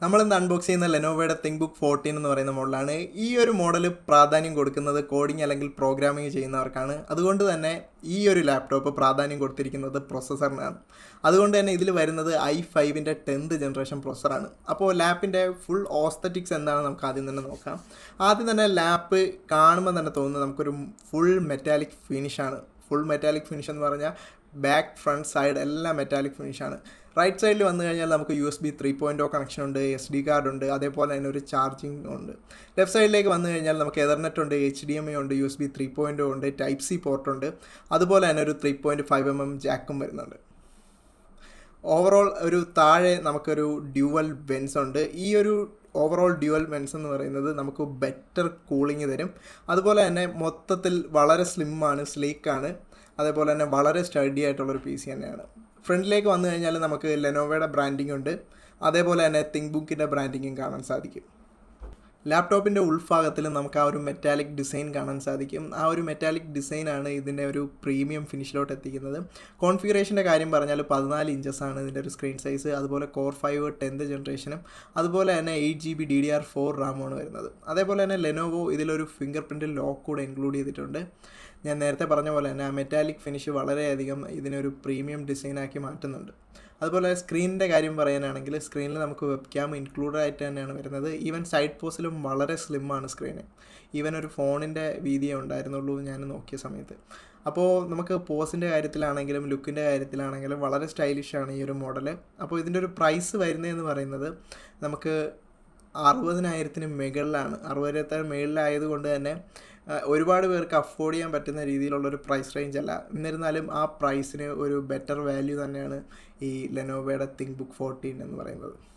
നമ്മളിന്ന് അൺബോക്സ് ചെയ്യുന്ന ലെനോവയുടെ think book fourteen എന്ന് പറയുന്ന മോഡലാണ് ഈ ഒരു മോഡൽ പ്രാധാന്യം കൊടുക്കുന്നത് കോഡിംഗ് അല്ലെങ്കിൽ പ്രോഗ്രാമിംഗ് ചെയ്യുന്നവർക്കാണ് അതുകൊണ്ട് തന്നെ ഈ ഒരു ലാപ്ടോപ്പ് പ്രാധാന്യം കൊടുത്തിരിക്കുന്നത് പ്രൊസസ്സറിനാണ് അതുകൊണ്ട് തന്നെ ഇതിൽ വരുന്നത് ഐ ഫൈവിൻ്റെ ടെൻത്ത് ജനറേഷൻ പ്രൊസസ്സറാണ് അപ്പോൾ ലാപ്പിൻ്റെ ഫുൾ ഓസ്തറ്റിക്സ് എന്താണ് നമുക്ക് ആദ്യം തന്നെ നോക്കാം ആദ്യം തന്നെ ലാപ്പ് കാണുമ്പോൾ തന്നെ തോന്നുന്നത് നമുക്കൊരു ഫുൾ മെറ്റാലിക് ഫിനിഷാണ് ഫുൾ മെറ്റാലിക് ഫിനിഷ് എന്ന് പറഞ്ഞാൽ ബാക്ക് ഫ്രണ്ട് സൈഡ് എല്ലാം മെറ്റാലിക് ഫിനിഷാണ് റൈറ്റ് സൈഡിൽ വന്നു കഴിഞ്ഞാൽ നമുക്ക് U S B three point connection ഉണ്ട് എസ് ഡി കാർഡ് ഉണ്ട് അതേപോലെ തന്നെ ഒരു ചാർജിങ് ഉണ്ട് ലെഫ്റ്റ് സൈഡിലേക്ക് വന്നു കഴിഞ്ഞാൽ നമുക്ക് എതർനെറ്റ് ഉണ്ട് എച്ച് ഡി എം ഐ ഉണ്ട് U S B three point ഉണ്ട് ടൈപ്പ് സി പോർട്ട് ഉണ്ട് അതുപോലെ തന്നെ ഒരു three point five M M ജാക്കും വരുന്നുണ്ട് ഓവറോൾ ഒരു താഴെ നമുക്കൊരു ഡ്യുവൽ വെൻസ് ഉണ്ട് ഈ ഒരു ഓവറോൾ ഡ്യുവൽ വെൻസ് എന്ന് പറയുന്നത് നമുക്ക് ബെറ്റർ കൂളിംഗ് തരും അതുപോലെ തന്നെ മൊത്തത്തിൽ വളരെ സ്ലിമ്മാണ് സ്ലീക്കാണ് അതേപോലെ തന്നെ വളരെ സ്റ്റഡി ആയിട്ടുള്ളൊരു പി സി തന്നെയാണ് ഫ്രണ്ടിലേക്ക് വന്നു കഴിഞ്ഞാൽ നമുക്ക് ലെനോവയുടെ ബ്രാൻഡിംഗ് ഉണ്ട് അതേപോലെ തന്നെ തിങ്ക് ബുക്കിൻ്റെ ബ്രാൻഡിങ്ങും കാണാൻ സാധിക്കും ലാപ്ടോപ്പിൻ്റെ ഉൾഭാഗത്തിൽ നമുക്ക് ആ ഒരു മെറ്റാലിക് ഡിസൈൻ കാണാൻ സാധിക്കും ആ ഒരു മെറ്റാലിക് ഡിസൈനാണ് ഇതിൻ്റെ ഒരു പ്രീമിയം ഫിനിഷിലോട്ട് എത്തിക്കുന്നത് കോൺഫിഗറേഷൻ്റെ കാര്യം പറഞ്ഞാൽ പതിനാല് ഇഞ്ചസ് ആണ് ഇതിൻ്റെ ഒരു സ്ക്രീൻ സൈസ് അതുപോലെ കോർ ഫൈവ് ടെൻത്ത് ജനറേഷനും അതുപോലെ തന്നെ eight G B D D R four റാമാണ് വരുന്നത് അതേപോലെ തന്നെ ലെനോവോ ഇതിലൊരു ഫിംഗർ പ്രിൻ്റ് ലോക്ക് കൂടെ ഇൻക്ലൂഡ് ചെയ്തിട്ടുണ്ട് ഞാൻ നേരത്തെ പറഞ്ഞ പോലെ തന്നെ ആ മെറ്റാലിക് ഫിനിഷ് വളരെയധികം ഇതിനൊരു പ്രീമിയം ഡിസൈനാക്കി മാറ്റുന്നുണ്ട് അതുപോലെ സ്ക്രീനിൻ്റെ കാര്യം പറയാനാണെങ്കിൽ സ്ക്രീനിൽ നമുക്ക് വെബ് ക്യാം ഇൻക്ലൂഡഡ് ആയിട്ട് തന്നെയാണ് വരുന്നത് ഈവൻ സൈഡ് പോസ്റ്റിലും വളരെ സ്ലിമ്മാണ് സ്ക്രീന് ഈവൻ ഒരു ഫോണിൻ്റെ വീതിയേ ഉണ്ടായിരുന്നുള്ളൂ ഞാൻ നോക്കിയ സമയത്ത് അപ്പോൾ നമുക്ക് പോസിൻ്റെ കാര്യത്തിലാണെങ്കിലും ലുക്കിൻ്റെ കാര്യത്തിലാണെങ്കിലും വളരെ സ്റ്റൈലിഷാണ് ഈ ഒരു മോഡൽ അപ്പോൾ ഇതിൻ്റെ ഒരു പ്രൈസ് വരുന്നതെന്ന് പറയുന്നത് നമുക്ക് അറുപതിനായിരത്തിന് മുകളിലാണ് അറുപതിനായിരത്തിന് മുകളിലായതുകൊണ്ട് തന്നെ ഒരുപാട് പേർക്ക് അഫോർഡ് ചെയ്യാൻ പറ്റുന്ന രീതിയിലുള്ളൊരു പ്രൈസ് റേഞ്ച് അല്ല എന്നിരുന്നാലും ആ പ്രൈസിന് ഒരു ബെറ്റർ വാല്യൂ തന്നെയാണ് ഈ ലെനോവയുടെ തിങ്ക് ബുക്ക് ഫോർട്ടീൻ എന്ന് പറയുന്നത്